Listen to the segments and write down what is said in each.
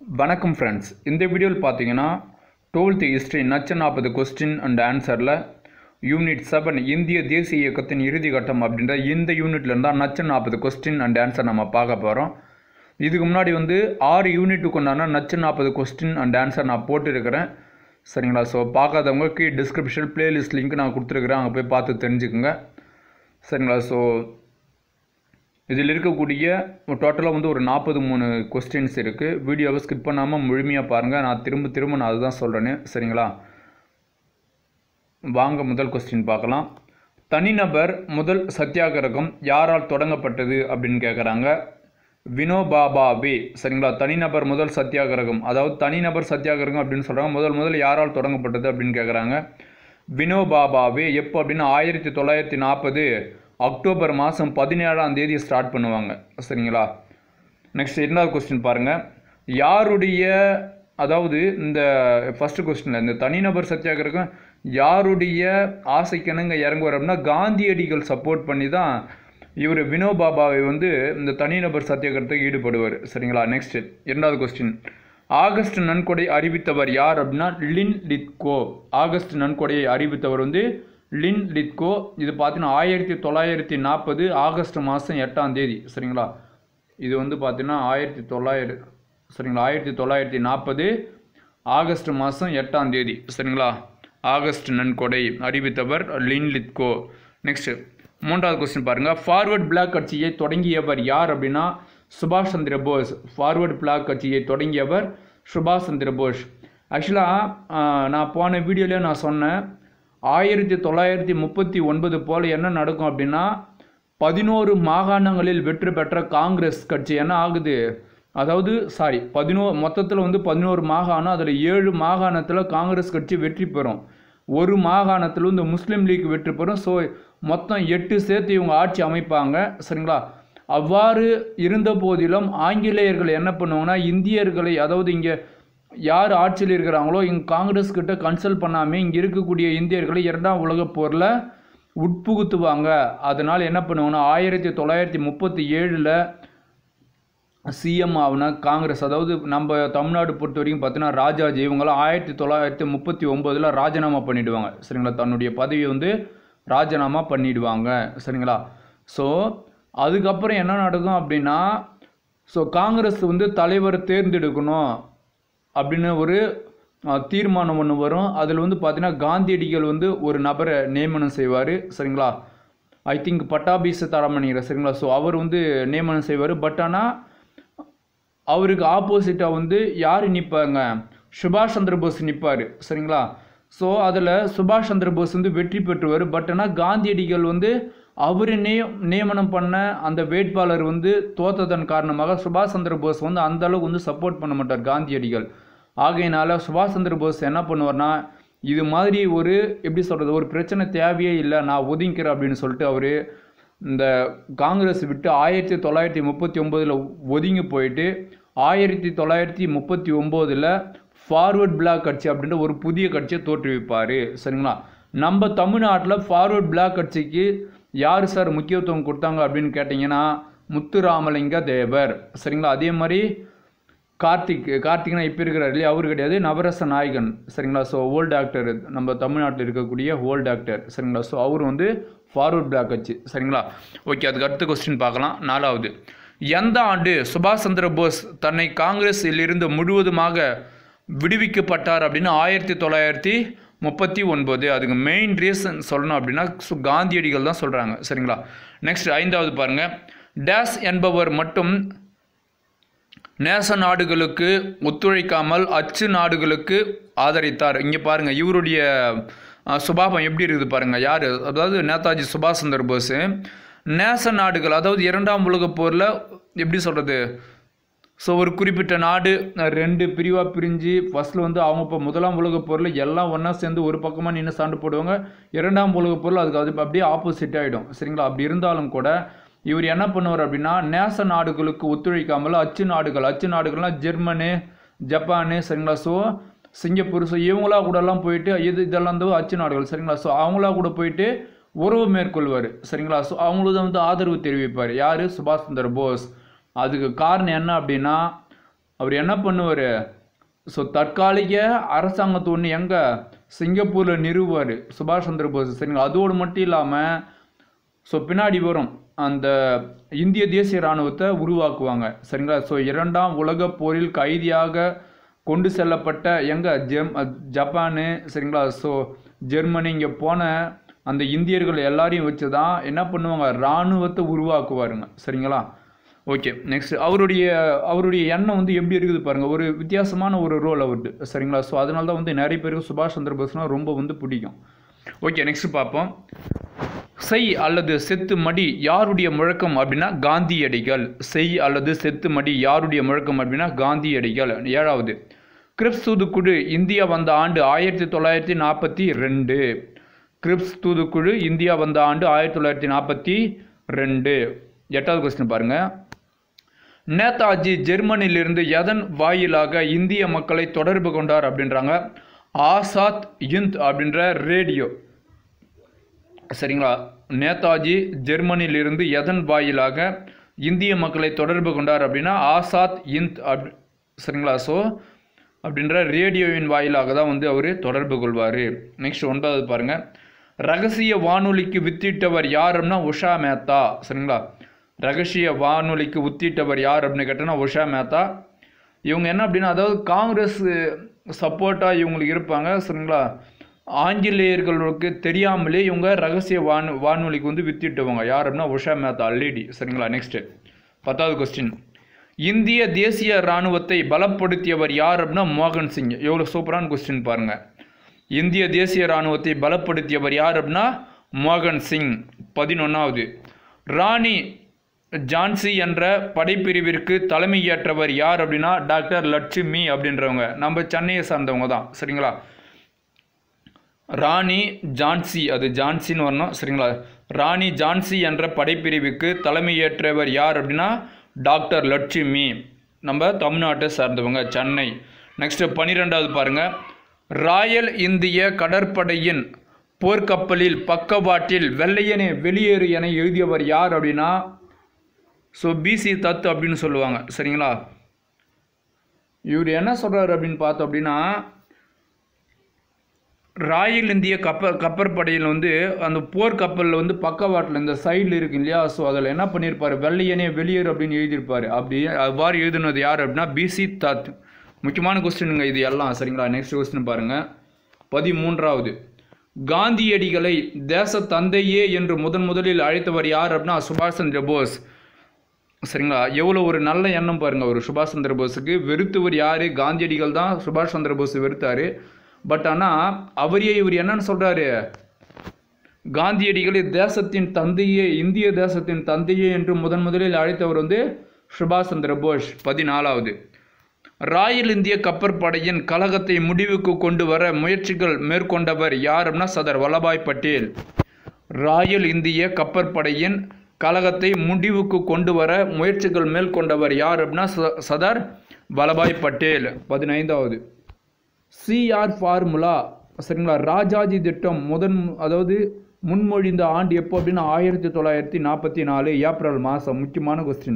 வணக்கம் ஃப்ரெண்ட்ஸ் இந்த வீடியோவில் பார்த்தீங்கன்னா டுவெல்த் ஹிஸ்ட்ரி நச்ச நாற்பது கொஸ்டின் அண்ட் ஆன்சரில் யூனிட் செவன் இந்திய தேசிய இயக்கத்தின் இறுதி கட்டம் அப்படின்ற இந்த யூனிட்ல இருந்தால் நச்ச நாற்பது கொஸ்டின் அண்ட் ஆன்சர் நம்ம பார்க்க போகிறோம் இதுக்கு முன்னாடி வந்து ஆறு யூனிட்டுக்கு உண்டான நச்ச நாற்பது கொஸ்டின் அண்ட் ஆன்சர் நான் போட்டிருக்கிறேன் சரிங்களா ஸோ பார்க்காதவங்க கீ டிஸ்கிரிப்ஷன் பிளேலிஸ்ட் லிங்க் நான் கொடுத்துருக்குறேன் அங்கே போய் பார்த்து தெரிஞ்சுக்குங்க சரிங்களா ஸோ இதில் இருக்கக்கூடிய டோட்டலாக வந்து ஒரு நாற்பது மூணு கொஸ்டின்ஸ் இருக்குது வீடியோவை ஸ்கிப் பண்ணாமல் முழுமையாக பாருங்கள் நான் திரும்ப திரும்ப நான் அதுதான் சொல்கிறேன்னு சரிங்களா வாங்க முதல் கொஸ்டின் பார்க்கலாம் தனிநபர் முதல் சத்தியாகிரகம் யாரால் தொடங்கப்பட்டது அப்படின்னு கேட்குறாங்க வினோபாபா வே சரிங்களா தனிநபர் முதல் சத்தியாகிரகம் அதாவது தனிநபர் சத்தியாகிரகம் அப்படின்னு சொல்கிறாங்க முதல் முதல் யாரால் தொடங்கப்பட்டது அப்படின்னு கேட்குறாங்க வினோபாபா வே எப்போ அப்படின்னு ஆயிரத்தி தொள்ளாயிரத்தி நாற்பது அக்டோபர் மாதம் பதினேழாம் தேதி ஸ்டார்ட் பண்ணுவாங்க சரிங்களா நெக்ஸ்ட் இரண்டாவது கொஸ்டின் பாருங்கள் யாருடைய அதாவது இந்த ஃபஸ்ட்டு கொஸ்டினில் இந்த தனிநபர் சத்தியாகிரகம் யாருடைய ஆசைக்கணுங்க இறங்குவார் அப்படின்னா காந்தியடிகள் சப்போர்ட் பண்ணி தான் இவர் வினோபாபாவை வந்து இந்த தனிநபர் சத்தியாகிரகத்துக்கு ஈடுபடுவார் சரிங்களா நெக்ஸ்ட் இரண்டாவது கொஸ்டின் ஆகஸ்ட் நன்கொடை அறிவித்தவர் யார் அப்படின்னா லின் லித்கோ ஆகஸ்ட் நன்கொடையை அறிவித்தவர் வந்து லின் லித்கோ இது பார்த்தீங்கன்னா ஆயிரத்தி தொள்ளாயிரத்தி நாற்பது ஆகஸ்ட் மாதம் எட்டாம் தேதி சரிங்களா இது வந்து பார்த்தீங்கன்னா ஆயிரத்தி தொள்ளாயிரம் சரிங்களா ஆயிரத்தி தொள்ளாயிரத்தி நாற்பது ஆகஸ்ட் மாதம் எட்டாம் தேதி சரிங்களா ஆகஸ்ட் நன்கொடை அறிவித்தவர் லின் லித்கோ நெக்ஸ்ட் மூன்றாவது கொஸ்டின் பாருங்கள் ஃபார்வர்ட் பிளாக் கட்சியை தொடங்கியவர் யார் அப்படின்னா சுபாஷ் சந்திர போஸ் ஃபார்வர்ட் பிளாக் கட்சியை தொடங்கியவர் சுபாஷ் சந்திர போஸ் ஆக்சுவலாக நான் போன வீடியோலேயே நான் சொன்னேன் ஆயிரத்தி தொள்ளாயிரத்தி முப்பத்தி ஒன்பது போல் என்ன நடக்கும் அப்படின்னா பதினோரு மாகாணங்களில் வெற்றி பெற்ற காங்கிரஸ் கட்சி என்ன ஆகுது அதாவது சாரி பதினோ மொத்தத்தில் வந்து பதினோரு மாகாணம் அதில் ஏழு மாகாணத்தில் காங்கிரஸ் கட்சி வெற்றி பெறும் ஒரு மாகாணத்தில் வந்து முஸ்லீம் லீக் வெற்றி பெறும் ஸோ மொத்தம் எட்டு சேர்த்து இவங்க ஆட்சி அமைப்பாங்க சரிங்களா அவ்வாறு இருந்த போதிலும் ஆங்கிலேயர்கள் என்ன பண்ணுவாங்கன்னா இந்தியர்களை அதாவது இங்கே யார் ஆட்சியில் இருக்கிறாங்களோ இங்கே காங்கிரஸ் கிட்ட கன்சல்ட் பண்ணாமல் இங்கே இருக்கக்கூடிய இந்தியர்களை இரண்டாம் உலகப் போரில் உட்புகுத்துவாங்க அதனால் என்ன பண்ணுவாங்கன்னா ஆயிரத்தி தொள்ளாயிரத்தி முப்பத்தி ஏழில் சிஎம் ஆகுனா காங்கிரஸ் அதாவது நம்ம தமிழ்நாடு பொறுத்த வரைக்கும் பார்த்தீங்கன்னா ராஜாஜி இவங்களாம் ஆயிரத்தி தொள்ளாயிரத்தி முப்பத்தி ஒம்போதில் ராஜினாமா பண்ணிவிடுவாங்க சரிங்களா தன்னுடைய பதவியை வந்து ராஜினாமா பண்ணிடுவாங்க சரிங்களா ஸோ அதுக்கப்புறம் என்ன நடக்கும் அப்படின்னா ஸோ காங்கிரஸ் வந்து தலைவர் தேர்ந்தெடுக்கணும் அப்படின்னு ஒரு தீர்மானம் ஒன்று வரும் அதில் வந்து பார்த்தீங்கன்னா காந்தியடிகள் வந்து ஒரு நபரை நியமனம் செய்வார் சரிங்களா ஐ திங்க் பட்டாபி சீதாராமணிங்கிற சரிங்களா ஸோ அவர் வந்து நியமனம் செய்வார் பட் ஆனால் அவருக்கு ஆப்போசிட்டாக வந்து யார் நிற்பாங்க சுபாஷ் சந்திர போஸ் நிற்பார் சரிங்களா ஸோ அதில் சுபாஷ் சந்திர போஸ் வந்து வெற்றி பெற்றுவார் பட் ஆனால் காந்தியடிகள் வந்து அவர் நே நியமனம் பண்ண அந்த வேட்பாளர் வந்து தோத்ததன் காரணமாக சுபாஷ் சந்திர போஸ் வந்து அந்த அளவுக்கு வந்து சப்போர்ட் பண்ண மாட்டார் காந்தியடிகள் ஆகையினால சுபாஷ் சந்திர போஸ் என்ன பண்ணுவார்னா இது மாதிரி ஒரு எப்படி சொல்கிறது ஒரு பிரச்சனை தேவையே இல்லை நான் ஒதுங்கிக்கிறேன் அப்படின்னு சொல்லிட்டு அவர் இந்த காங்கிரஸ் விட்டு ஆயிரத்தி தொள்ளாயிரத்தி முப்பத்தி ஒம்போதில் ஒதுங்கி போயிட்டு ஆயிரத்தி தொள்ளாயிரத்தி முப்பத்தி ஒம்போதில் ஃபார்வர்ட் பிளாக் கட்சி அப்படின்ற ஒரு புதிய கட்சியை தோற்றுவிப்பார் சரிங்களா நம்ம தமிழ்நாட்டில் ஃபார்வர்ட் பிளாக் கட்சிக்கு யார் சார் முக்கியத்துவம் கொடுத்தாங்க அப்படின்னு கேட்டிங்கன்னா முத்துராமலிங்க தேவர் சரிங்களா அதே மாதிரி கார்த்திக் கார்த்திக்னா இப்போ இருக்கிறார் இல்லையா அவர் கிடையாது நவரச நாயகன் சரிங்களா ஸோ ஓல்டு ஆக்டர் நம்ம தமிழ்நாட்டில் இருக்கக்கூடிய ஓல்டு ஆக்டர் சரிங்களா ஸோ அவர் வந்து ஃபார்வர்ட் பிளாக் கட்சி சரிங்களா ஓகே அதுக்கு அடுத்த கொஸ்டின் பார்க்கலாம் நாலாவது எந்த ஆண்டு சுபாஷ் சந்திர போஸ் தன்னை காங்கிரஸில் இருந்து முழுவதுமாக விடுவிக்கப்பட்டார் அப்படின்னு ஆயிரத்தி தொள்ளாயிரத்தி முப்பத்தி ஒன்பது அதுக்கு மெயின் ரீசன் சொல்லணும் அப்படின்னா காந்தியடிகள் தான் சொல்கிறாங்க சரிங்களா நெக்ஸ்ட் ஐந்தாவது பாருங்கள் டேஸ் என்பவர் மட்டும் நேச நாடுகளுக்கு ஒத்துழைக்காமல் அச்சு நாடுகளுக்கு ஆதரித்தார் இங்கே பாருங்கள் இவருடைய சுபாவம் எப்படி இருக்குது பாருங்கள் யார் அதாவது நேதாஜி சுபாஷ் சந்திர போஸ் நேச நாடுகள் அதாவது இரண்டாம் உலகப் போரில் எப்படி சொல்கிறது ஸோ ஒரு குறிப்பிட்ட நாடு ரெண்டு பிரிவாக பிரிஞ்சு ஃபஸ்ட்டில் வந்து அவங்க இப்போ முதலாம் உலகப் போரில் எல்லாம் ஒன்றா சேர்ந்து ஒரு பக்கமாக நின்று சாண்டு போடுவாங்க இரண்டாம் உலகப் போரில் அதுக்கு அது அப்படியே ஆப்போசிட் ஆகிடும் சரிங்களா அப்படி இருந்தாலும் கூட இவர் என்ன பண்ணுவார் அப்படின்னா நேச நாடுகளுக்கு ஒத்துழைக்காமல் அச்சு நாடுகள் அச்சு நாடுகள்லாம் ஜெர்மனு ஜப்பானு சரிங்களா ஸோ சிங்கப்பூர் ஸோ இவங்களா கூடலாம் போயிட்டு இது இதெல்லாம் வந்து அச்சு நாடுகள் சரிங்களா ஸோ அவங்களா கூட போயிட்டு உறவு மேற்கொள்வார் சரிங்களா ஸோ அவங்களுக்கு வந்து ஆதரவு தெரிவிப்பார் யார் சுபாஷ் சந்திர போஸ் அதுக்கு காரணம் என்ன அப்படின்னா அவர் என்ன பண்ணுவார் ஸோ தற்காலிக அரசாங்கத்தை ஒன்று எங்கே சிங்கப்பூரில் நிறுவுவார் சுபாஷ் சந்திர போஸ் சரிங்களா அதோடு மட்டும் இல்லாமல் ஸோ பின்னாடி வரும் அந்த இந்திய தேசிய இராணுவத்தை உருவாக்குவாங்க சரிங்களா ஸோ இரண்டாம் உலகப் போரில் கைதியாக கொண்டு செல்லப்பட்ட எங்க ஜெம் ஜப்பானு சரிங்களா ஸோ ஜெர்மனி இங்கே போன அந்த இந்தியர்கள் எல்லாரையும் வச்சு தான் என்ன பண்ணுவாங்க இராணுவத்தை உருவாக்குவாருங்க சரிங்களா ஓகே நெக்ஸ்ட் அவருடைய அவருடைய எண்ணம் வந்து எப்படி இருக்குது பாருங்க ஒரு வித்தியாசமான ஒரு ரோல் அவருக்கு சரிங்களா ஸோ அதனால தான் வந்து நிறைய பேருக்கு சுபாஷ் சந்திர போஸ்னா ரொம்ப வந்து பிடிக்கும் ஓகே நெக்ஸ்ட் பார்ப்போம் செய் அல்லது செத்து மடி யாருடைய முழக்கம் அப்படின்னா காந்தியடிகள் செய் அல்லது செத்து மடி யாருடைய முழக்கம் அப்படின்னா காந்தியடிகள் ஏழாவது கிரிப்ஸ் தூதுக்குழு இந்தியா வந்த ஆண்டு ஆயிரத்தி தொள்ளாயிரத்தி நாற்பத்தி ரெண்டு கிரிப்ஸ் தூதுக்குழு இந்தியா வந்த ஆண்டு ஆயிரத்தி தொள்ளாயிரத்தி நாற்பத்தி ரெண்டு எட்டாவது கொஸ்டின் பாருங்க நேதாஜி ஜெர்மனியிலிருந்து எதன் வாயிலாக இந்திய மக்களை தொடர்பு கொண்டார் அப்படின்றாங்க ஆசாத் இந்த் அப்படின்ற ரேடியோ சரிங்களா நேதாஜி ஜெர்மனியிலிருந்து எதன் வாயிலாக இந்திய மக்களை தொடர்பு கொண்டார் அப்படின்னா ஆசாத் இந்த் அப் சரிங்களா ஸோ அப்படின்ற ரேடியோவின் வாயிலாக தான் வந்து அவர் தொடர்பு கொள்வார் நெக்ஸ்ட் ஒன்பதாவது பாருங்க ரகசிய வானொலிக்கு வித்திட்டவர் யார் அப்படின்னா உஷா மேத்தா சரிங்களா ரகசிய வானொலிக்கு உத்திட்டவர் யார் அப்படின்னு கேட்டோன்னா உஷா மேத்தா இவங்க என்ன அப்படின்னா அதாவது காங்கிரஸ் சப்போர்ட்டாக இவங்களுக்கு இருப்பாங்க சரிங்களா ஆங்கிலேயர்களுக்கு தெரியாமலே இவங்க ரகசிய வானு வானொலிக்கு வந்து வித்திட்டுவாங்க யார் அப்படின்னா உஷா மேத்தா லேடி சரிங்களா நெக்ஸ்ட் பத்தாவது கொஸ்டின் இந்திய தேசிய இராணுவத்தை பலப்படுத்தியவர் யார் அப்படின்னா மோகன் சிங் எவ்வளோ சூப்பரான கொஸ்டின் பாருங்க இந்திய தேசிய இராணுவத்தை பலப்படுத்தியவர் யார் அப்படின்னா மோகன் சிங் பதினொன்றாவது ராணி ஜான்சி என்ற படைப்பிரிவிற்கு தலைமையேற்றவர் யார் அப்படின்னா டாக்டர் லட்சுமி அப்படின்றவங்க நம்ம சென்னையை சார்ந்தவங்க தான் சரிங்களா ராணி ஜான்சி அது ஜான்சின்னு வரணும் சரிங்களா ராணி ஜான்சி என்ற படைப்பிரிவுக்கு தலைமையேற்றவர் யார் அப்படின்னா டாக்டர் லட்சுமி நம்ம தமிழ்நாட்டை சார்ந்தவங்க சென்னை நெக்ஸ்ட் பன்னிரெண்டாவது பாருங்க ராயல் இந்திய கடற்படையின் போர்க்கப்பலில் பக்கவாட்டில் வெள்ளையனே வெளியேறு என எழுதியவர் யார் அப்படின்னா ஸோ பிசி தத் அப்படின்னு சொல்லுவாங்க சரிங்களா இவர் என்ன சொல்றாரு அப்படின்னு பார்த்தோம் அப்படின்னா ராயல் இந்திய கப்பல் கப்பற்படையில் வந்து அந்த போர் கப்பலில் வந்து பக்கவாட்டில் இந்த சைடில் இருக்கு இல்லையா ஸோ அதில் என்ன பண்ணியிருப்பாரு வெள்ளையனே வெளியேறு அப்படின்னு எழுதியிருப்பாரு அப்படி அவ்வாறு எழுதுனது யார் அப்படின்னா பிசி தத் முக்கியமான கொஸ்டினுங்க இது எல்லாம் சரிங்களா நெக்ஸ்ட் கொஸ்டின் பாருங்க பதிமூன்றாவது காந்தியடிகளை தேச தந்தையே என்று முதன் முதலில் அழைத்தவர் யார் அப்படின்னா சுபாஷ் சந்திர போஸ் சரிங்களா எவ்வளோ ஒரு நல்ல எண்ணம் பாருங்க ஒரு சுபாஷ் சந்திர போஸுக்கு வெறுத்தவர் யார் காந்தியடிகள் தான் சுபாஷ் சந்திர போஸ் வெறுத்தாரு பட் ஆனால் அவரே இவர் என்னன்னு சொல்றாரு காந்தியடிகளை தேசத்தின் தந்தையே இந்திய தேசத்தின் தந்தையே என்று முதன் முதலில் அழைத்தவர் வந்து சுபாஷ் சந்திர போஸ் பதினாலாவது ராயல் இந்திய கப்பற்படையின் கழகத்தை முடிவுக்கு கொண்டு வர முயற்சிகள் மேற்கொண்டவர் யார் அப்படின்னா சர்தார் வல்லபாய் பட்டேல் ராயல் இந்திய கப்பற்படையின் கழகத்தை முடிவுக்கு கொண்டு வர முயற்சிகள் மேற்கொண்டவர் யார் அப்படின்னா ச- சர்தார் வல்லபாய் பட்டேல் பதினைந்தாவது சிஆர் ஃபார்முலா சரிங்களா ராஜாஜி திட்டம் முதன் அதாவது முன்மொழிந்த ஆண்டு எப்போ அப்படின்னா ஆயிரத்தி தொள்ளாயிரத்தி நாற்பத்தி நாலு ஏப்ரல் மாதம் முக்கியமான கொஸ்டின்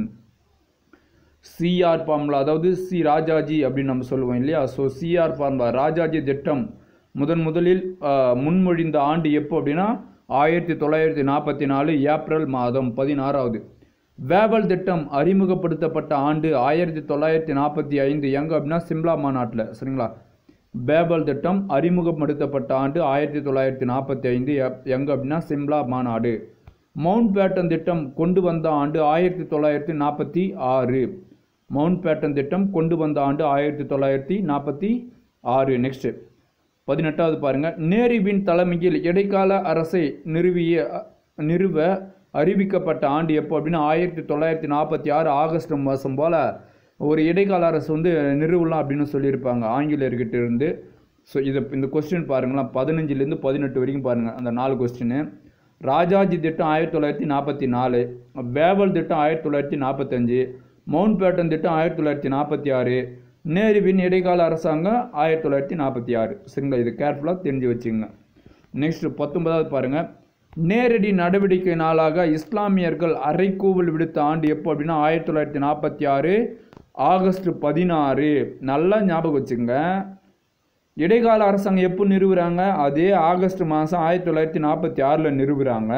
சிஆர் ஃபார்முலா அதாவது சி ராஜாஜி அப்படின்னு நம்ம சொல்லுவோம் இல்லையா ஸோ சிஆர் ஃபார்முலா ராஜாஜி திட்டம் முதன் முதலில் ஆஹ், முன்மொழிந்த ஆண்டு எப்போ அப்படின்னா ஆயிரத்தி தொள்ளாயிரத்தி நாற்பத்தி நாலு ஏப்ரல் மாதம் பதினாறாவது வேவல் திட்டம் அறிமுகப்படுத்தப்பட்ட ஆண்டு ஆயிரத்தி தொள்ளாயிரத்தி நாற்பத்தி ஐந்து எங்க அப்படின்னா சிம்லா மாநாட்டில் சரிங்களா பேபல் திட்டம் அறிமுகப்படுத்தப்பட்ட ஆண்டு ஆயிரத்தி தொள்ளாயிரத்தி நாற்பத்தி ஐந்து எங்க அப்படின்னா சிம்லா மாநாடு மவுண்ட் பேட்டன் திட்டம் கொண்டு வந்த ஆண்டு ஆயிரத்தி தொள்ளாயிரத்தி நாற்பத்தி ஆறு மவுண்ட் பேட்டன் திட்டம் கொண்டு வந்த ஆண்டு ஆயிரத்தி தொள்ளாயிரத்தி நாற்பத்தி ஆறு நெக்ஸ்ட் பதினெட்டாவது பாருங்க நேருவின் தலைமையில் இடைக்கால அரசை நிறுவிய நிறுவ அறிவிக்கப்பட்ட ஆண்டு எப்போ அப்படின்னா ஆயிரத்தி தொள்ளாயிரத்தி நாற்பத்தி ஆறு ஆகஸ்ட் மாதம் போல் ஒரு இடைக்கால அரசு வந்து நிறுவலாம் அப்படின்னு சொல்லியிருப்பாங்க ஆங்கிலேயர்கிட்ட இருந்து ஸோ இதை இந்த கொஸ்டின் பாருங்களேன் பதினஞ்சுலேருந்து பதினெட்டு வரைக்கும் பாருங்கள் அந்த நாலு கொஸ்டின் ராஜாஜி திட்டம் ஆயிரத்தி தொள்ளாயிரத்தி நாற்பத்தி நாலு வேவல் திட்டம் ஆயிரத்தி தொள்ளாயிரத்தி நாற்பத்தஞ்சு மவுண்ட் பேட்டன் திட்டம் ஆயிரத்தி தொள்ளாயிரத்தி நாற்பத்தி ஆறு நேருவின் இடைக்கால அரசாங்கம் ஆயிரத்தி தொள்ளாயிரத்தி நாற்பத்தி ஆறு சரிங்களா இது கேர்ஃபுல்லாக தெரிஞ்சு வச்சுங்க நெக்ஸ்ட் பத்தொன்பதாவது பாருங்க நேரடி நடவடிக்கை நாளாக இஸ்லாமியர்கள் அரைக்கூவல் விடுத்த ஆண்டு எப்போ அப்படின்னா ஆயிரத்தி தொள்ளாயிரத்தி நாற்பத்தி ஆறு ஆகஸ்ட் பதினாறு நல்லா ஞாபகம் வச்சுங்க இடைக்கால அரசாங்கம் எப்போ நிறுவுறாங்க அதே ஆகஸ்ட் மாதம் ஆயிரத்தி தொள்ளாயிரத்தி நாற்பத்தி ஆறில் நிறுவுறாங்க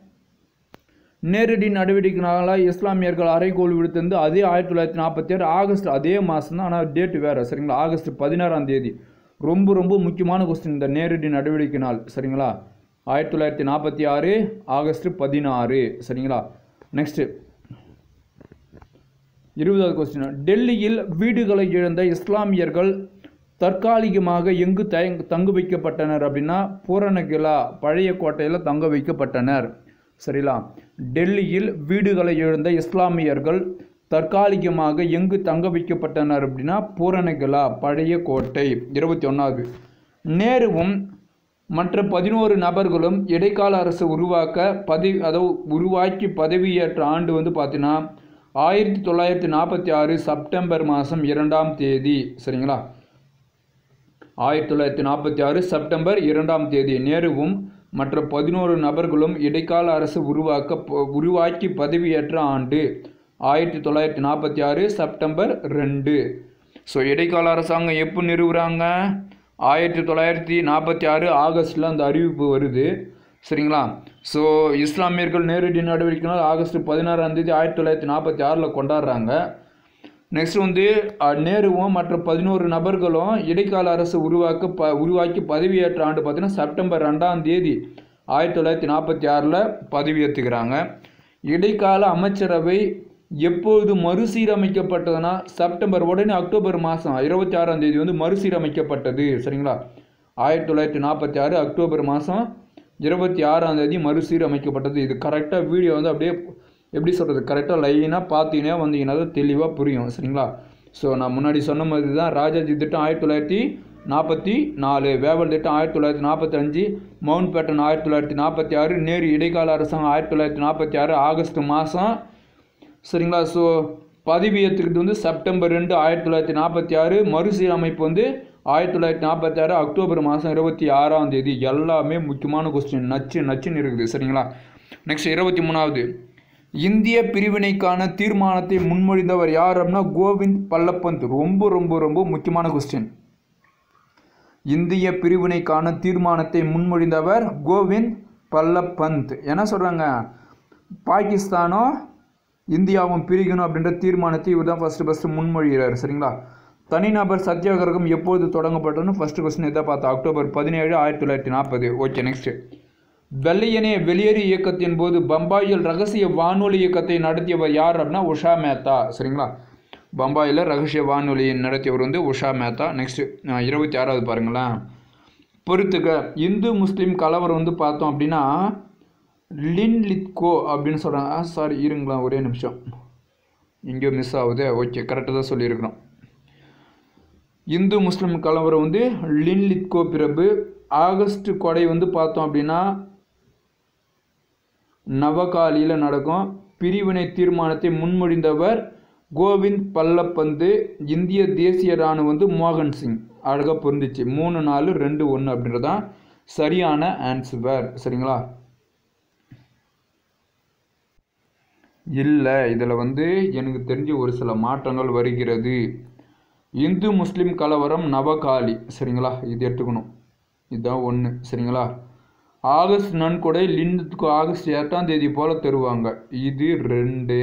நேரடி நடவடிக்கைனால இஸ்லாமியர்கள் அறைகோல் விடுத்திருந்து அதே ஆயிரத்தி தொள்ளாயிரத்தி நாற்பத்தி ஆறு ஆகஸ்ட் அதே மாதம் தான் ஆனால் டேட் வேறு சரிங்களா ஆகஸ்ட் பதினாறாம் தேதி ரொம்ப ரொம்ப முக்கியமான கொஸ்டின் இந்த நேரடி நடவடிக்கை நாள் சரிங்களா ஆயிரத்தி தொள்ளாயிரத்தி நாற்பத்தி ஆறு ஆகஸ்ட் பதினாறு சரிங்களா நெக்ஸ்ட்டு இருபதாவது கொஸ்டின் டெல்லியில் வீடுகளை இழந்த இஸ்லாமியர்கள் தற்காலிகமாக எங்கு தயங் தங்க வைக்கப்பட்டனர் அப்படின்னா பூரணகிலா பழைய கோட்டையில் தங்க வைக்கப்பட்டனர் சரிங்களா டெல்லியில் வீடுகளை இழந்த இஸ்லாமியர்கள் தற்காலிகமாக எங்கு தங்க வைக்கப்பட்டனர் அப்படின்னா பூரணகிலா பழைய கோட்டை இருபத்தி ஒன்றாவது நேருவும் மற்ற பதினோரு நபர்களும் இடைக்கால அரசு உருவாக்க பதவி அதாவது உருவாக்கி பதவியேற்ற ஆண்டு வந்து பார்த்தீங்கன்னா ஆயிரத்தி தொள்ளாயிரத்தி நாற்பத்தி ஆறு செப்டம்பர் மாதம் இரண்டாம் தேதி சரிங்களா ஆயிரத்தி தொள்ளாயிரத்தி நாற்பத்தி ஆறு செப்டம்பர் இரண்டாம் தேதி நேருவும் மற்ற பதினோரு நபர்களும் இடைக்கால அரசு உருவாக்க ப- உருவாக்கி பதவியேற்ற ஆண்டு ஆயிரத்தி தொள்ளாயிரத்தி நாற்பத்தி ஆறு செப்டம்பர் ரெண்டு ஸோ இடைக்கால அரசாங்கம் எப்போ நிறுவுறாங்க ஆயிரத்தி தொள்ளாயிரத்தி நாற்பத்தி ஆறு ஆகஸ்டில் அந்த அறிவிப்பு வருது சரிங்களா ஸோ இஸ்லாமியர்கள் நேரடி நடவடிக்கைனால் ஆகஸ்ட் பதினாறாம் தேதி ஆயிரத்தி தொள்ளாயிரத்தி நாற்பத்தி ஆறில் கொண்டாடுறாங்க நெக்ஸ்ட் வந்து அஹ், நேருவும் மற்ற பதினோரு நபர்களும் இடைக்கால அரசு உருவாக்க ப உருவாக்கி பதவியேற்ற ஆண்டு பார்த்தீங்கன்னா செப்டம்பர் ரெண்டாம் தேதி ஆயிரத்தி தொள்ளாயிரத்தி நாற்பத்தி ஆறில் பதவியேற்றுக்கிறாங்க இடைக்கால அமைச்சரவை எப்பொழுது மறுசீரமைக்கப்பட்டதுன்னா செப்டம்பர் உடனே அக்டோபர் மாதம் இருபத்தி ஆறாம் தேதி வந்து மறுசீரமைக்கப்பட்டது சரிங்களா ஆயிரத்தி தொள்ளாயிரத்தி நாற்பத்தி ஆறு அக்டோபர் மாதம் இருபத்தி ஆறாம் தேதி மறுசீரமைக்கப்பட்டது இது கரெக்டாக வீடியோ வந்து அப்படியே எப்படி சொல்கிறது கரெக்டாக லைனாக பார்த்தீங்கன்னா வந்தீங்கன்னா தான் தெளிவாக புரியும் சரிங்களா ஸோ நான் முன்னாடி சொன்ன மாதிரி தான் ராஜாஜி திட்டம் ஆயிரத்தி தொள்ளாயிரத்தி நாற்பத்தி நாலு வேவல் திட்டம் ஆயிரத்தி தொள்ளாயிரத்தி நாற்பத்தஞ்சு மவுண்ட் பேட்டன் ஆயிரத்தி தொள்ளாயிரத்தி நாற்பத்தி ஆறு நேரு இடைக்கால அரசாங்கம் ஆயிரத்தி தொள்ளாயிரத்தி நாற்பத்தி ஆறு ஆகஸ்ட் மாதம் சரிங்களா ஸோ பதவியேற்றுக்கிட்டு வந்து செப்டம்பர் ரெண்டு ஆயிரத்தி தொள்ளாயிரத்தி நாற்பத்தி ஆறு மறுசீரமைப்பு வந்து ஆயிரத்தி தொள்ளாயிரத்தி நாற்பத்தி ஆறு அக்டோபர் மாதம் இருபத்தி ஆறாம் தேதி எல்லாமே முக்கியமான கொஸ்டின் நச்சு நச்சுன்னு இருக்குது சரிங்களா நெக்ஸ்ட் இருபத்தி மூணாவது இந்திய பிரிவினைக்கான தீர்மானத்தை முன்மொழிந்தவர் யார் அப்படின்னா கோவிந்த் பல்லப்பந்த் ரொம்ப ரொம்ப ரொம்ப முக்கியமான கொஸ்டின் இந்திய பிரிவினைக்கான தீர்மானத்தை முன்மொழிந்தவர் கோவிந்த் பல்லப்பந்த் என்ன சொல்கிறாங்க பாகிஸ்தானும் இந்தியாவும் பிரிக்கணும் அப்படின்ற தீர்மானத்தை இவர் தான் ஃபஸ்ட்டு ஃபஸ்ட்டு முன்மொழிகிறார் சரிங்களா தனிநபர் சத்தியாகிரகம் எப்போது தொடங்கப்பட்டதுன்னு ஃபஸ்ட்டு கொஸ்டின் இதை பார்த்தா அக்டோபர் பதினேழு ஆயிரத்தி தொள்ளாயிரத்தி நாற்பது ஓகே நெக்ஸ்ட்டு வெள்ளையனே வெளியேறு இயக்கத்தின் போது பம்பாயில் ரகசிய வானொலி இயக்கத்தை நடத்தியவர் யார் அப்படின்னா உஷா மேத்தா சரிங்களா பம்பாயில் ரகசிய வானொலி நடத்தியவர் வந்து உஷா மேத்தா நெக்ஸ்ட்டு இருபத்தி ஆறாவது பாருங்களேன் பொறுத்துக்க இந்து முஸ்லீம் கலவரம் வந்து பார்த்தோம் அப்படின்னா லின் லித்கோ அப்படின்னு சொல்கிறாங்க சாரி இருங்களா ஒரே நிமிஷம் எங்கேயோ மிஸ் ஆகுது ஓகே கரெக்டாக தான் சொல்லியிருக்கிறோம் இந்து முஸ்லீம் கலவரம் வந்து லின் லித்கோ பிரபு ஆகஸ்ட் கொடை வந்து பார்த்தோம் அப்படின்னா நவகாலியில் நடக்கும் பிரிவினை தீர்மானத்தை முன்மொழிந்தவர் கோவிந்த் பல்லப்பந்து இந்திய தேசிய ராணுவம் வந்து மோகன் சிங் அழகாக பொருந்துச்சு மூணு நாலு ரெண்டு ஒன்று அப்படின்றதான் சரியான ஆன்சர் சரிங்களா இல்லை இதில் வந்து எனக்கு தெரிஞ்ச ஒரு சில மாற்றங்கள் வருகிறது இந்து முஸ்லீம் கலவரம் நவகாலி சரிங்களா இது எடுத்துக்கணும் இதுதான் ஒன்று சரிங்களா ஆகஸ்ட் நன்கொடை லிண்டுக்கு ஆகஸ்ட் எட்டாம் தேதி போல் தருவாங்க இது ரெண்டு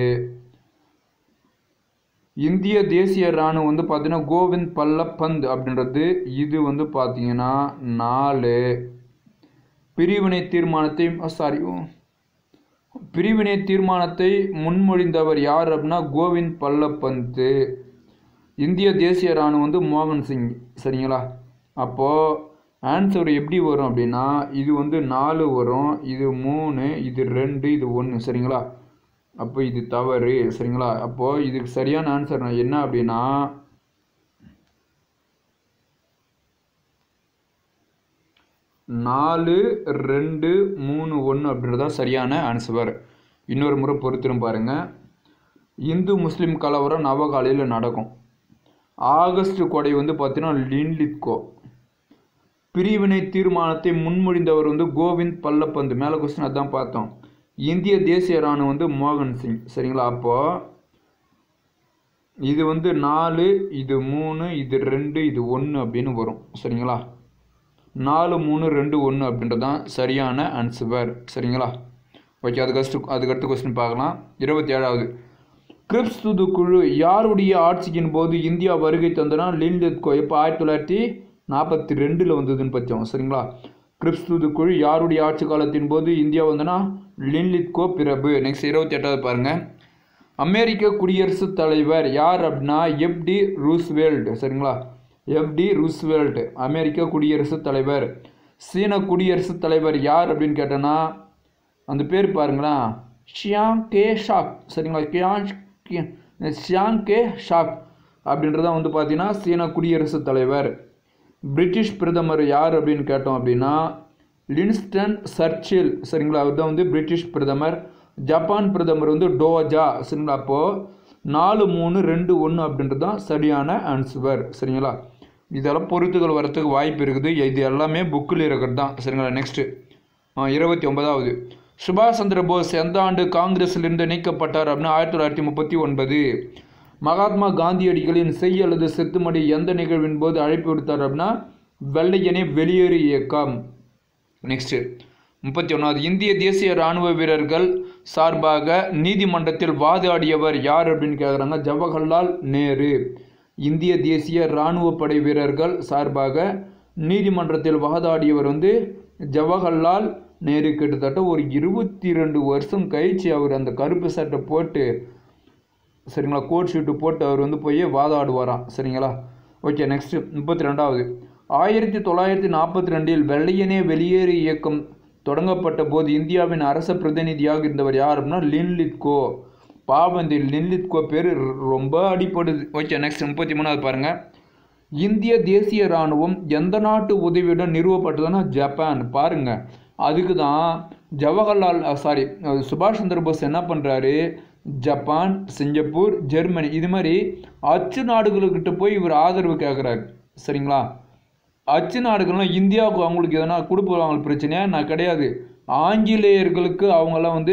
இந்திய தேசிய இராணுவம் வந்து பார்த்தீங்கன்னா கோவிந்த் பல்லப்பந்த் அப்படின்றது இது வந்து பார்த்தீங்கன்னா நாலு பிரிவினை தீர்மானத்தை சாரி பிரிவினை தீர்மானத்தை முன்மொழிந்தவர் யார் அப்படின்னா கோவிந்த் பல்லப்பந்த் இந்திய தேசிய இராணுவம் வந்து மோகன் சிங் சரிங்களா அப்போது ஆன்சர் எப்படி வரும் அப்படின்னா இது வந்து நாலு வரும் இது மூணு இது ரெண்டு இது ஒன்று சரிங்களா அப்போ இது தவறு சரிங்களா அப்போது இதுக்கு சரியான ஆன்சர் என்ன அப்படின்னா நாலு ரெண்டு மூணு ஒன்று அப்படின்றது தான் சரியான ஆன்சர் இன்னொரு முறை பொறுத்திரும் பாருங்க இந்து முஸ்லீம் கலவரம் நவகாலையில் நடக்கும் ஆகஸ்ட் கொடை வந்து பார்த்தீங்கன்னா லின்லித்கோ பிரிவினை தீர்மானத்தை முன்மொழிந்தவர் வந்து கோவிந்த் பல்லப்பந்து மேலே கொஸ்டின் அதான் பார்த்தோம் இந்திய தேசிய ராணுவம் வந்து மோகன் சிங் சரிங்களா அப்போது இது வந்து நாலு இது மூணு இது ரெண்டு இது ஒன்று அப்படின்னு வரும் சரிங்களா நாலு மூணு ரெண்டு ஒன்று அப்படின்றது தான் சரியான ஆன்சர் சரிங்களா ஓகே அதுக்கு அடுத்து அதுக்கு அடுத்த கொஸ்டின் பார்க்கலாம் இருபத்தி ஏழாவது கிரிப்ஸ் தூதுக்குழு யாருடைய ஆட்சியின் போது இந்தியா வருகை தந்தனா லின்லித்கோ எப்போ ஆயிரத்தி தொள்ளாயிரத்தி நாற்பத்தி ரெண்டில் வந்ததுன்னு பற்றோம் சரிங்களா கிரிப்ஸ் தூதுக்குழு யாருடைய ஆட்சி காலத்தின் போது இந்தியா வந்தனா லின்லித்கோ பிரபு நெக்ஸ்ட் இருபத்தி எட்டாவது பாருங்கள் அமெரிக்க குடியரசுத் தலைவர் யார் அப்படின்னா எப்டி ரூஸ்வெல்ட் சரிங்களா எப்டி ரூஸ்வெல்ட் அமெரிக்க குடியரசுத் தலைவர் சீன குடியரசுத் தலைவர் யார் அப்படின்னு கேட்டோன்னா அந்த பேர் பாருங்களேன் ஷியாங் கே ஷாக் சரிங்களா கியாங் ஷியாங் கே ஷாக் அப்படின்றதான் வந்து பார்த்தீங்கன்னா சீன குடியரசுத் தலைவர் பிரிட்டிஷ் பிரதமர் யார் அப்படின்னு கேட்டோம் அப்படின்னா லின்ஸ்டன் சர்ச்சில் சரிங்களா அவர் தான் வந்து பிரிட்டிஷ் பிரதமர் ஜப்பான் பிரதமர் வந்து டோஜா சரிங்களா அப்போது நாலு மூணு ரெண்டு ஒன்று அப்படின்றது தான் சரியான ஆன்சர் சரிங்களா இதெல்லாம் பொறுத்துகள் வரத்துக்கு வாய்ப்பு இருக்குது இது எல்லாமே புக்கில் இருக்கிறது தான் சரிங்களா நெக்ஸ்ட்டு இருபத்தி ஒன்பதாவது சுபாஷ் சந்திர போஸ் எந்த ஆண்டு காங்கிரஸிலிருந்து நீக்கப்பட்டார் அப்படின்னா ஆயிரத்தி தொள்ளாயிரத்தி முப்பத்தி ஒன்பது மகாத்மா காந்தியடிகளின் செய் அல்லது செத்துமடி எந்த நிகழ்வின் போது அழைப்பு விடுத்தார் அப்படின்னா வெள்ளையனே வெளியேறு இயக்கம் நெக்ஸ்ட்டு முப்பத்தி ஒன்றாவது இந்திய தேசிய இராணுவ வீரர்கள் சார்பாக நீதிமன்றத்தில் வாதாடியவர் யார் அப்படின்னு கேட்குறாங்க ஜவஹர்லால் நேரு இந்திய தேசிய இராணுவ படை வீரர்கள் சார்பாக நீதிமன்றத்தில் வாதாடியவர் வந்து ஜவஹர்லால் நேரு கிட்டத்தட்ட ஒரு இருபத்தி ரெண்டு வருஷம் கழிச்சு அவர் அந்த கருப்பு சட்டை போட்டு சரிங்களா கோட் ஷீட்டு போட்டு அவர் வந்து போய் வாதாடுவாராம் சரிங்களா ஓகே நெக்ஸ்ட்டு முப்பத்தி ரெண்டாவது ஆயிரத்தி தொள்ளாயிரத்தி நாற்பத்தி ரெண்டில் வெள்ளையனே வெளியேறு இயக்கம் தொடங்கப்பட்ட போது இந்தியாவின் அரச பிரதிநிதியாக இருந்தவர் யார் அப்படின்னா லின்லித்கோ பாவம் இந்த லின்லித்கோ பேர் ரொம்ப அடிப்படுது ஓகே நெக்ஸ்ட் முப்பத்தி மூணாவது பாருங்கள் இந்திய தேசிய இராணுவம் எந்த நாட்டு உதவியுடன் நிறுவப்பட்டதுன்னா ஜப்பான் பாருங்க அதுக்கு தான் ஜவஹர்லால் சாரி சுபாஷ் சந்திர போஸ் என்ன பண்ணுறாரு ஜப்பான் சிங்கப்பூர் ஜெர்மனி இது மாதிரி அச்சு நாடுகளுக்கிட்ட போய் இவர் ஆதரவு கேட்குறாரு சரிங்களா அச்சு நாடுகள்லாம் இந்தியாவுக்கு அவங்களுக்கு எதனா கொடுப்பாங்க பிரச்சனையா நான் கிடையாது ஆங்கிலேயர்களுக்கு அவங்கெல்லாம் வந்து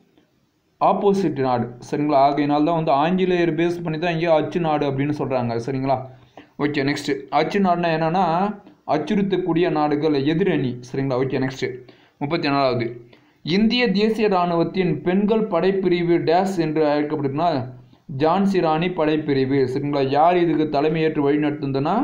ஆப்போசிட் நாடு சரிங்களா ஆகையினால தான் வந்து ஆங்கிலேயர் பேஸ் பண்ணி தான் இங்கே அச்சு நாடு அப்படின்னு சொல்கிறாங்க சரிங்களா ஓகே நெக்ஸ்ட்டு அச்சு நாடுனா என்னென்னா அச்சுறுத்தக்கூடிய நாடுகள் எதிரணி சரிங்களா ஓகே நெக்ஸ்ட்டு முப்பத்தி நாலாவது இந்திய தேசிய இராணுவத்தின் பெண்கள் படைப்பிரிவு டேஸ் என்று அழைக்கப்படுதுன்னா ஜான்சி ராணி படைப்பிரிவு சரிங்களா யார் இதுக்கு தலைமையேற்று வழிநடத்துந்தனா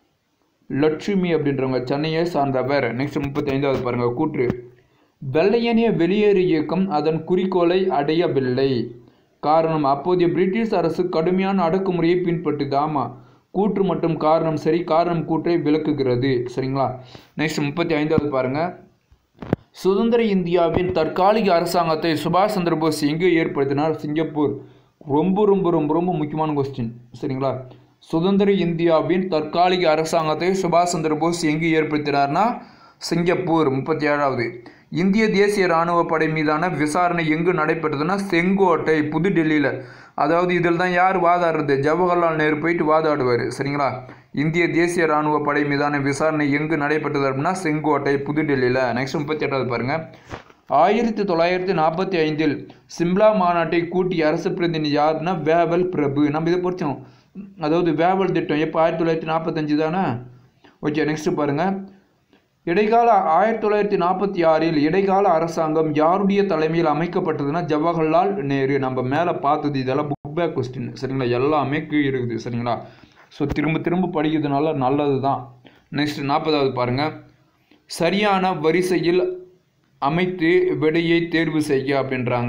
லட்சுமி அப்படின்றவங்க சென்னையை சார்ந்தவர் நெக்ஸ்ட் முப்பத்தி ஐந்தாவது பாருங்கள் கூற்று வெள்ளையனிய வெளியேறு இயக்கம் அதன் குறிக்கோளை அடையவில்லை காரணம் அப்போதைய பிரிட்டிஷ் அரசு கடுமையான அடக்குமுறையை பின்பற்றுது ஆமாம் கூற்று மற்றும் காரணம் சரி காரணம் கூற்றை விளக்குகிறது சரிங்களா நெக்ஸ்ட் முப்பத்தி ஐந்தாவது பாருங்கள் சுதந்திர இந்தியாவின் தற்காலிக அரசாங்கத்தை சுபாஷ் சந்திர போஸ் எங்கே ஏற்படுத்தினார் சிங்கப்பூர் ரொம்ப ரொம்ப ரொம்ப ரொம்ப முக்கியமான கொஸ்டின் சரிங்களா சுதந்திர இந்தியாவின் தற்காலிக அரசாங்கத்தை சுபாஷ் சந்திர போஸ் எங்கு ஏற்படுத்தினார்னா சிங்கப்பூர் முப்பத்தி ஏழாவது இந்திய தேசிய இராணுவ படை மீதான விசாரணை எங்கு நடைபெற்றதுன்னா செங்கோட்டை புதுடெல்லியில் அதாவது இதில் தான் யார் வாதாடுறது ஜவஹர்லால் நேரு போயிட்டு வாதாடுவார் சரிங்களா இந்திய தேசிய இராணுவ படை மீதான விசாரணை எங்கு நடைபெற்றது அப்படின்னா செங்கோட்டை புதுடெல்லியில் நெக்ஸ்ட் முப்பத்தி எட்டாவது பாருங்கள் ஆயிரத்தி தொள்ளாயிரத்தி நாற்பத்தி ஐந்தில் சிம்லா மாநாட்டை கூட்டிய அரசு பிரதிநிதி யாருன்னா வேவல் பிரபு நம்ம இதை படித்தோம் அதாவது வேவல் திட்டம் எப்போ ஆயிரத்தி தொள்ளாயிரத்தி நாற்பத்தஞ்சு தானே ஓகே நெக்ஸ்ட் பாருங்கள் இடைக்கால ஆயிரத்தி தொள்ளாயிரத்தி நாற்பத்தி ஆறில் இடைக்கால அரசாங்கம் யாருடைய தலைமையில் அமைக்கப்பட்டதுன்னா ஜவஹர்லால் நேரு நம்ம மேலே பார்த்தது இதெல்லாம் புக் பேக் கொஸ்டின் சரிங்களா எல்லாமே கீழ் இருக்குது சரிங்களா ஸோ திரும்ப திரும்ப படிக்கிறதுனால நல்லது தான் நெக்ஸ்ட் நாற்பதாவது பாருங்கள் சரியான வரிசையில் அமைத்து விடையை தேர்வு செய்ய அப்படின்றாங்க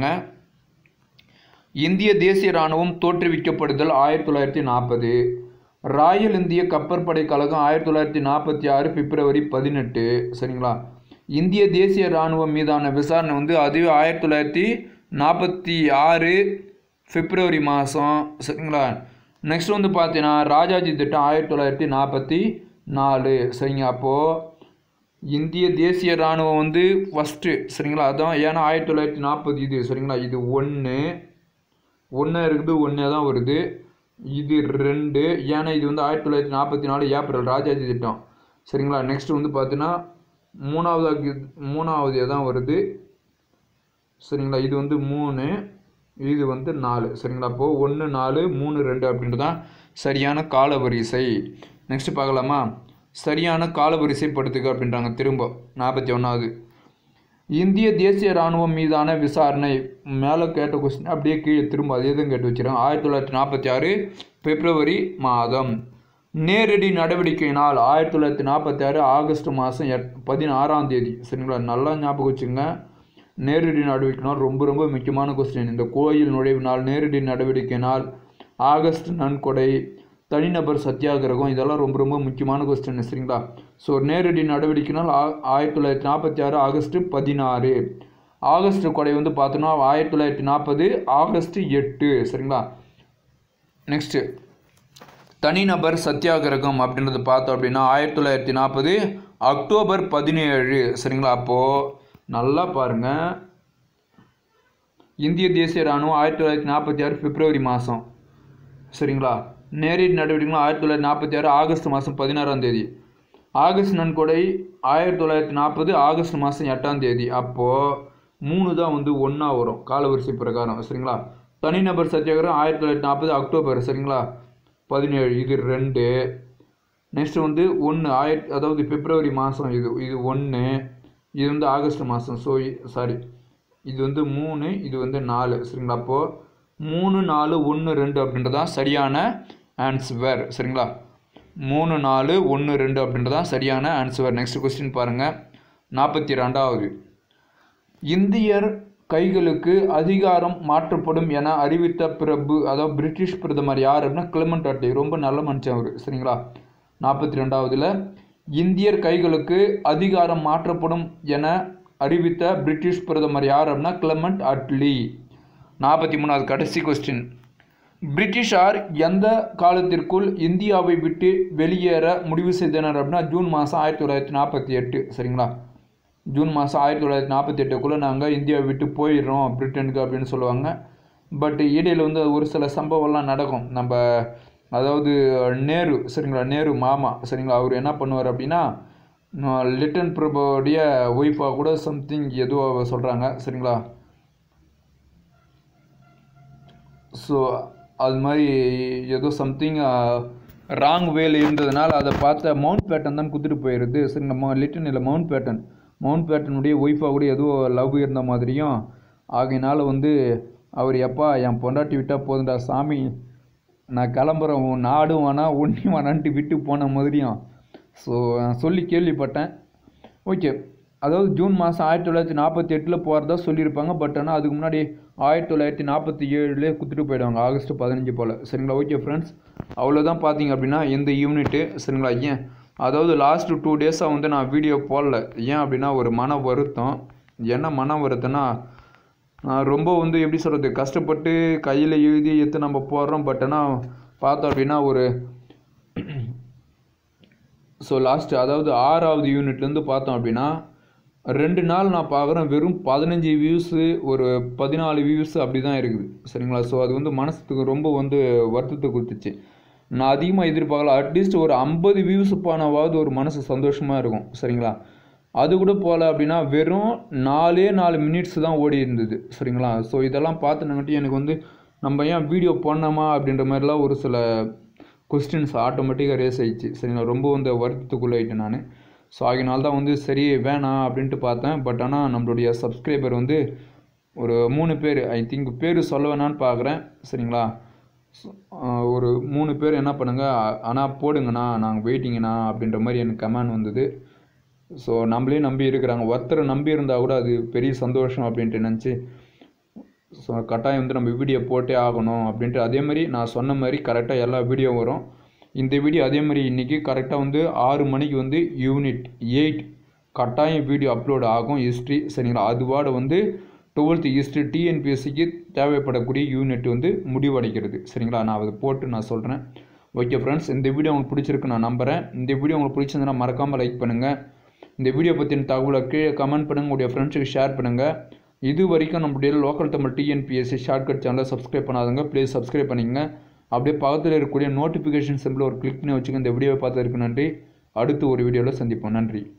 இந்திய தேசிய இராணுவம் தோற்றுவிக்கப்படுதல் ஆயிரத்தி தொள்ளாயிரத்தி நாற்பது ராயல் இந்திய கப்பற்படை கழகம் ஆயிரத்தி தொள்ளாயிரத்தி நாற்பத்தி ஆறு பிப்ரவரி பதினெட்டு சரிங்களா இந்திய தேசிய இராணுவம் மீதான விசாரணை வந்து அதுவே ஆயிரத்தி தொள்ளாயிரத்தி நாற்பத்தி ஆறு பிப்ரவரி மாதம் சரிங்களா நெக்ஸ்ட் வந்து பார்த்தீங்கன்னா ராஜாஜி திட்டம் ஆயிரத்தி தொள்ளாயிரத்தி நாற்பத்தி நாலு சரிங்க அப்போது இந்திய தேசிய இராணுவம் வந்து ஃபஸ்ட்டு சரிங்களா அதான் ஏன்னா ஆயிரத்தி தொள்ளாயிரத்தி நாற்பது இது சரிங்களா இது ஒன்று ஒன்று இருக்குது ஒன்றே தான் வருது இது ரெண்டு ஏன்னா இது வந்து ஆயிரத்தி தொள்ளாயிரத்தி நாற்பத்தி நாலு ஏப்ரல் ராஜாஜி திட்டம் சரிங்களா நெக்ஸ்ட் வந்து பார்த்தீங்கன்னா மூணாவது மூணாவது தான் வருது சரிங்களா இது வந்து மூணு இது வந்து நாலு சரிங்களா அப்போது ஒன்று நாலு மூணு ரெண்டு அப்படின்றது தான் சரியான காலவரிசை நெக்ஸ்ட் பார்க்கலாமா சரியான காலவரிசைப்படுத்துக அப்படின்றாங்க திரும்ப நாற்பத்தி ஒன்றாவது இந்திய தேசிய இராணுவம் மீதான விசாரணை மேலே கேட்ட கொஸ்டின் அப்படியே கீழே திரும்ப அதே தான் கேட்டு வச்சிருக்கேன் ஆயிரத்தி தொள்ளாயிரத்தி நாற்பத்தி ஆறு பிப்ரவரி மாதம் நேரடி நடவடிக்கையினால் ஆயிரத்தி தொள்ளாயிரத்தி நாற்பத்தி ஆறு ஆகஸ்ட் மாதம் எட் பதினாறாம் தேதி சரிங்களா நல்லா ஞாபகம் வச்சுங்க நேரடி நடவடிக்கைனால் ரொம்ப ரொம்ப முக்கியமான கொஸ்டின் இந்த கோயில் நுழைவு நாள் நேரடி நடவடிக்கை நாள் ஆகஸ்ட் நன்கொடை தனிநபர் சத்தியாகிரகம் இதெல்லாம் ரொம்ப ரொம்ப முக்கியமான கொஸ்டின் சரிங்களா ஸோ நேரடி நடவடிக்கைனால் ஆ ஆயிரத்தி தொள்ளாயிரத்தி நாற்பத்தி ஆறு ஆகஸ்ட் பதினாறு ஆகஸ்ட் கொடை வந்து பார்த்தோன்னா ஆயிரத்தி தொள்ளாயிரத்தி நாற்பது ஆகஸ்ட் எட்டு சரிங்களா நெக்ஸ்ட்டு தனிநபர் சத்தியாகிரகம் அப்படின்றது பார்த்தோம் அப்படின்னா ஆயிரத்தி தொள்ளாயிரத்தி நாற்பது அக்டோபர் பதினேழு சரிங்களா அப்போது நல்லா பாருங்கள் இந்திய தேசிய இராணுவம் ஆயிரத்தி தொள்ளாயிரத்தி நாற்பத்தி ஆறு பிப்ரவரி மாதம் சரிங்களா நேரடி நடவடிக்கைகள் ஆயிரத்தி தொள்ளாயிரத்தி நாற்பத்தி ஆறு ஆகஸ்ட் மாதம் பதினாறாம் தேதி ஆகஸ்ட் நன்கொடை ஆயிரத்தி தொள்ளாயிரத்தி நாற்பது ஆகஸ்ட் மாதம் எட்டாம் தேதி அப்போது மூணு தான் வந்து ஒன்றா வரும் காலவரிசை பிரகாரம் சரிங்களா தனிநபர் சத்தியாகிரகம் ஆயிரத்தி தொள்ளாயிரத்தி நாற்பது அக்டோபர் சரிங்களா பதினேழு இது ரெண்டு நெக்ஸ்ட் வந்து ஒன்று ஆயிரத்தி அதாவது பிப்ரவரி மாதம் இது இது ஒன்று இது வந்து ஆகஸ்ட் மாதம் ஸோ சாரி இது வந்து மூணு இது வந்து நாலு சரிங்களா அப்போது மூணு நாலு ஒன்று ரெண்டு அப்படின்றதான் சரியான ஆன்சர் சரிங்களா மூணு நாலு ஒன்று ரெண்டு அப்படின்றதான் சரியான ஆன்சர் நெக்ஸ்ட் கொஸ்டின் பாருங்கள் நாற்பத்தி ரெண்டாவது இந்தியர் கைகளுக்கு அதிகாரம் மாற்றப்படும் என அறிவித்த பிரபு அதாவது பிரிட்டிஷ் பிரதமர் யார் அப்படின்னா கிளமண்ட் அட்டை ரொம்ப நல்ல மனுஷன் அவர் சரிங்களா நாற்பத்தி ரெண்டாவதுல இந்தியர் கைகளுக்கு அதிகாரம் மாற்றப்படும் என அறிவித்த பிரிட்டிஷ் பிரதமர் யார் அப்படின்னா கிளமண்ட் அட்லி நாற்பத்தி மூணாவது கடைசி கொஸ்டின் பிரிட்டிஷார் எந்த காலத்திற்குள் இந்தியாவை விட்டு வெளியேற முடிவு செய்தனர் அப்படின்னா ஜூன் மாதம் ஆயிரத்தி தொள்ளாயிரத்தி நாற்பத்தி எட்டு சரிங்களா ஜூன் மாதம் ஆயிரத்தி தொள்ளாயிரத்தி நாற்பத்தி எட்டுக்குள்ளே நாங்கள் இந்தியாவை விட்டு போயிடுறோம் பிரிட்டனுக்கு அப்படின்னு சொல்லுவாங்க பட் இடையில் வந்து ஒரு சில சம்பவம்லாம் நடக்கும் நம்ம அதாவது நேரு சரிங்களா நேரு மாமா சரிங்களா அவர் என்ன பண்ணுவார் அப்படின்னா லிட்டன் பிரபுடைய ஒய்ஃபாக கூட சம்திங் ஏதோ சொல்கிறாங்க சரிங்களா ஸோ அது மாதிரி ஏதோ சம்திங் ராங் வேல இருந்ததுனால அதை பார்த்த மவுண்ட் பேட்டன் தான் குத்துட்டு போயிடுது சரி நம்ம லிட்டன் இல்லை மவுண்ட் பேட்டன் மவுண்ட் பேட்டனுடைய ஒய்ஃபாக கூட ஏதோ லவ் இருந்த மாதிரியும் ஆகையினால வந்து அவர் எப்பா என் பொண்டாட்டி விட்டால் போதுண்டா சாமி நான் கிளம்புறேன் உன் நாடும் வேணாம் ஒன்றையும் வேணான்ட்டு விட்டு போன மாதிரியும் ஸோ சொல்லி கேள்விப்பட்டேன் ஓகே அதாவது ஜூன் மாதம் ஆயிரத்தி தொள்ளாயிரத்தி நாற்பத்தி எட்டில் போகிறதா சொல்லியிருப்பாங்க பட் ஆனால் அதுக்கு முன்னாடி ஆயிரத்தி தொள்ளாயிரத்தி நாற்பத்தி ஏழுலேயே குத்துட்டு போயிடுவாங்க ஆகஸ்ட் பதினஞ்சு போல் சரிங்களா ஓகே ஃப்ரெண்ட்ஸ் அவ்வளோதான் பார்த்தீங்க அப்படின்னா இந்த யூனிட்டு சரிங்களா ஏன் அதாவது லாஸ்ட் டூ டேஸாக வந்து நான் வீடியோ போடல ஏன் அப்படின்னா ஒரு மன வருத்தம் என்ன மன வருத்தம்னா நான் ரொம்ப வந்து எப்படி சொல்கிறது கஷ்டப்பட்டு கையில் எழுதி எடுத்து நம்ம போடுறோம் பட் ஆனால் பார்த்தோம் அப்படின்னா ஒரு ஸோ லாஸ்ட்டு அதாவது ஆறாவது யூனிட்லேருந்து பார்த்தோம் அப்படின்னா ரெண்டு நாள் நான் பார்க்குறேன் வெறும் பதினஞ்சு வியூஸு ஒரு பதினாலு வியூஸ் அப்படி தான் இருக்குது சரிங்களா ஸோ அது வந்து மனசுக்கு ரொம்ப வந்து வருத்தத்தை கொடுத்துச்சு நான் அதிகமாக எதிர்பார்க்கல அட்லீஸ்ட் ஒரு ஐம்பது வியூஸ் போனாவது ஒரு மனசு சந்தோஷமாக இருக்கும் சரிங்களா அது கூட போகல அப்படின்னா வெறும் நாலே நாலு மினிட்ஸ் தான் ஓடி இருந்தது சரிங்களா ஸோ இதெல்லாம் பார்த்துனங்காட்டி எனக்கு வந்து நம்ம ஏன் வீடியோ பண்ணோமா அப்படின்ற மாதிரிலாம் ஒரு சில கொஸ்டின்ஸ் ஆட்டோமேட்டிக்காக ரேஸ் ஆயிடுச்சு சரிங்களா ரொம்ப வந்து வருத்தத்துக்குள்ளாயிட்டேன் நான் ஸோ ஆகினால தான் வந்து சரி வேணாம் அப்படின்ட்டு பார்த்தேன் பட் ஆனால் நம்மளுடைய சப்ஸ்கிரைபர் வந்து ஒரு மூணு பேர் ஐ திங்க் பேர் சொல்ல வேணான்னு பார்க்குறேன் சரிங்களா So, ஆஹ் ஒரு மூணு பேர் என்ன பண்ணுங்க ஆனால் போடுங்கண்ணா நாங்கள் வெயிட்டிங்கண்ணா அப்படின்ற மாதிரி எனக்கு கமெண்ட் வந்தது ஸோ நம்மளே நம்பி இருக்கிறாங்க ஒருத்தரை நம்பி இருந்தால் கூட அது பெரிய சந்தோஷம் அப்படின்ட்டு நினச்சி ஸோ கட்டாயம் வந்து நம்ம வீடியோ போட்டே ஆகணும் அப்படின்ட்டு அதே மாதிரி நான் சொன்ன மாதிரி கரெக்டாக எல்லா வீடியோ வரும் இந்த வீடியோ அதே மாதிரி இன்றைக்கி கரெக்டாக வந்து ஆறு மணிக்கு வந்து யூனிட் எயிட் கட்டாயம் வீடியோ அப்லோட் ஆகும் ஹிஸ்ட்ரி சரிங்களா அதுவாட வந்து டுவெல்த் ஹிஸ்ட்ரி டிஎன்பிஎஸ்சிக்கு தேவைப்படக்கூடிய யூனிட் வந்து முடிவடைகிறது சரிங்களா நான் அதை போட்டு நான் சொல்கிறேன் ஓகே ஃப்ரெண்ட்ஸ் இந்த வீடியோ உங்களுக்கு பிடிச்சிருக்கு நான் நம்புகிறேன் இந்த வீடியோ உங்களுக்கு பிடிச்சிருந்தனா மறக்காமல் லைக் பண்ணுங்கள் இந்த வீடியோ பற்றின தகவலை கீழே கமெண்ட் பண்ணுங்கள் உங்களுடைய ஃப்ரெண்ட்ஸுக்கு ஷேர் பண்ணுங்கள் இது வரைக்கும் நம்மளுடைய லோக்கல் தமிழ் டிஎன்பிஎஸ்சி ஷார்ட்கட் சேனலை சப்ஸ்கிரைப் பண்ணாதவங்க ப்ளீஸ் சப்ஸ்கிரைப் பண்ணிங்க அப்படியே பக்கத்தில் இருக்கக்கூடிய நோட்டிஃபிகேஷன் சிம்பிள் ஒரு கிளிக் பண்ணி வச்சுக்க இந்த வீடியோவை பார்த்ததற்கு நன்றி அடுத்து ஒரு வீடியோவில் சந்திப்போம் நன்றி